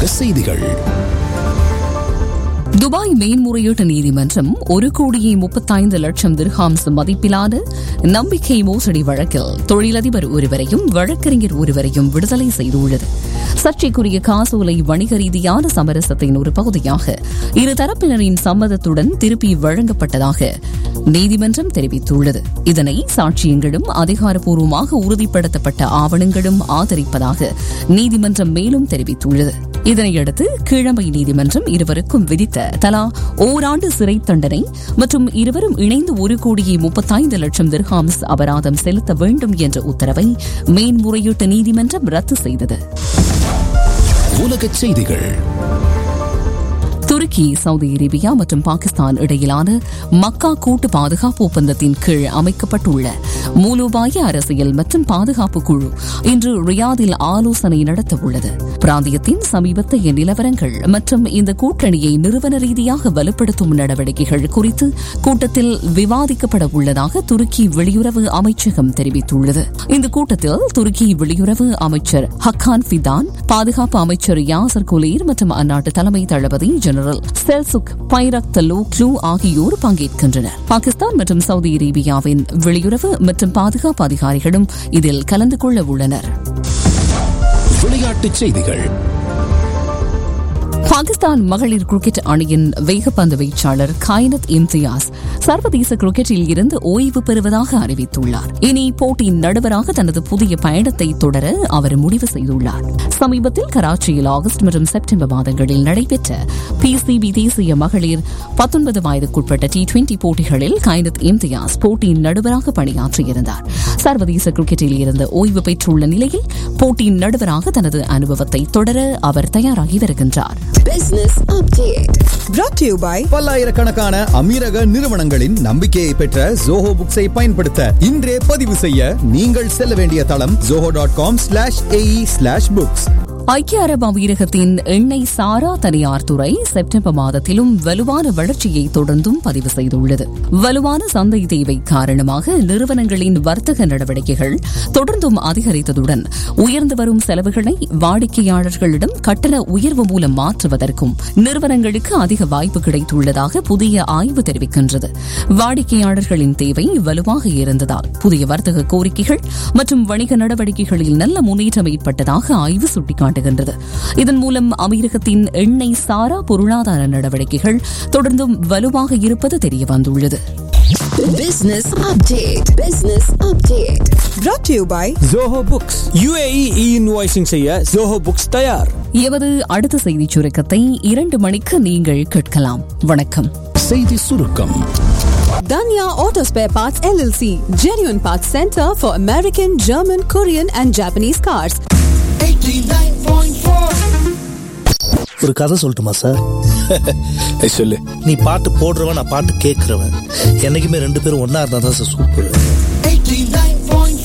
உலக செய்திகள் துபாய் மேன்முறையீட்டு நீதிமன்றம் ஒரு கோடியே முப்பத்தைந்து லட்சம் திர்ஹாம்ஸ் மதிப்பிலான நம்பிக்கை மோசடி வழக்கில் தொழிலதிபர் ஒருவரையும் வழக்கறிஞர் ஒருவரையும் விடுதலை செய்துள்ளது சர்ச்சைக்குரிய காசோலை வணிக ரீதியான சமரசத்தின் ஒரு பகுதியாக இரு தரப்பினரின் சம்மதத்துடன் திருப்பி வழங்கப்பட்டதாக நீதிமன்றம் தெரிவித்துள்ளது இதனை சாட்சியங்களும் அதிகாரப்பூர்வமாக உறுதிப்படுத்தப்பட்ட ஆவணங்களும் ஆதரிப்பதாக நீதிமன்றம் மேலும் தெரிவித்துள்ளது இதனையடுத்து கிழமை நீதிமன்றம் இருவருக்கும் விதித்த தலா ஓராண்டு சிறை தண்டனை மற்றும் இருவரும் இணைந்து ஒரு கோடியே முப்பத்தைந்து லட்சம் திர்ஹாம்ஸ் அபராதம் செலுத்த வேண்டும் என்ற உத்தரவை மேன்முறையீட்டு நீதிமன்றம் ரத்து செய்தது உலக செய்திகள் துருக்கி சவுதி அரேபியா மற்றும் பாகிஸ்தான் இடையிலான மக்கா கூட்டு பாதுகாப்பு ஒப்பந்தத்தின் கீழ் அமைக்கப்பட்டுள்ள மூலோபாய அரசியல் மற்றும் பாதுகாப்பு குழு இன்று ரியாதில் ஆலோசனை நடத்த உள்ளது பிராந்தியத்தின் சமீபத்திய நிலவரங்கள் மற்றும் இந்த கூட்டணியை நிறுவன ரீதியாக வலுப்படுத்தும் நடவடிக்கைகள் குறித்து கூட்டத்தில் விவாதிக்கப்பட உள்ளதாக துருக்கி வெளியுறவு அமைச்சகம் தெரிவித்துள்ளது இந்த கூட்டத்தில் துருக்கி வெளியுறவு அமைச்சர் ஹக்கான் ஃபிதான் பாதுகாப்பு அமைச்சர் யாசர் குலேர் மற்றும் அந்நாட்டு தலைமை தளபதி ஜெனரல் செல்சுக் பைரக் தலோக்லு ஆகியோர் பங்கேற்கின்றனர் பாகிஸ்தான் மற்றும் சவுதி அரேபியாவின் வெளியுறவு மற்றும் பாதுகாப்பு அதிகாரிகளும் இதில் கலந்து கொள்ள உள்ளனர் விளையாட்டுச் செய்திகள் பாகிஸ்தான் மகளிர் கிரிக்கெட் அணியின் வேகப்பந்து வீச்சாளர் கைனத் இம்தியாஸ் சர்வதேச கிரிக்கெட்டில் இருந்து ஓய்வு பெறுவதாக அறிவித்துள்ளார் இனி போட்டியின் நடுவராக தனது புதிய பயணத்தை தொடர அவர் முடிவு செய்துள்ளார் சமீபத்தில் கராச்சியில் ஆகஸ்ட் மற்றும் செப்டம்பர் மாதங்களில் நடைபெற்ற பிசிபி தேசிய மகளிர் பத்தொன்பது வயதுக்குட்பட்ட டி டுவெண்டி போட்டிகளில் கைனத் இம்தியாஸ் போட்டியின் நடுவராக பணியாற்றியிருந்தார் சர்வதேச கிரிக்கெட்டில் இருந்து ஓய்வு பெற்றுள்ள நிலையில் போட்டியின் நடுவராக தனது அனுபவத்தை தொடர அவர் தயாராகி வருகின்றார் Business update. brought to you by பல்லாயிரக்கணக்கான அமீரக நிறுவனங்களின் நம்பிக்கையை பெற்ற ஜோஹோ புக்ஸை பயன்படுத்த இன்றே பதிவு செய்ய நீங்கள் செல்ல வேண்டிய தளம் Zoho dot com slash A E slash books ஐக்கிய அரபு அமீரகத்தின் எண்ணெய் சாரா தனியார் துறை செப்டம்பர் மாதத்திலும் வலுவான வளர்ச்சியை தொடர்ந்தும் பதிவு செய்துள்ளது வலுவான சந்தை தேவை காரணமாக நிறுவனங்களின் வர்த்தக நடவடிக்கைகள் தொடர்ந்தும் அதிகரித்ததுடன் உயர்ந்து வரும் செலவுகளை வாடிக்கையாளர்களிடம் கட்டண உயர்வு மூலம் மாற்றுவதற்கும் நிறுவனங்களுக்கு அதிக வாய்ப்பு கிடைத்துள்ளதாக புதிய ஆய்வு தெரிவிக்கின்றது வாடிக்கையாளர்களின் தேவை வலுவாக இருந்ததால் புதிய வர்த்தக கோரிக்கைகள் மற்றும் வணிக நடவடிக்கைகளில் நல்ல முன்னேற்றம் ஏற்பட்டதாக ஆய்வு சுட்டிக்காட்டுகிறது இதன் மூலம் அமீரகத்தின் எண்ணெய் சாரா பொருளாதார நடவடிக்கைகள் தொடர்ந்தும் வலுவாக இருப்பது தெரியவந்துள்ளது Business update. Business update. brought to you by Zoho books UAE e invoicing செய்ய ஜோஹோ புக்ஸ் தயார் எவது அடுத்த செய்திச் சுருக்கத்தை இரண்டு மணிக்கு நீங்கள் கேட்கலாம் வணக்கம் செய்தி சுருக்கம் Danya Auto Spare Parts LLC, genuine parts center for American, German, Korean, and Japanese cars. ஒரு கதை சொல்லட்டுமா சார் சொல்லு நீ பாட்டு போடுறவன் நான் பாட்டு கேட்கறவன் என்னைக்குமே ரெண்டு பேரும் ஒன்னா இருந்தா தான் சார் சூப்பர்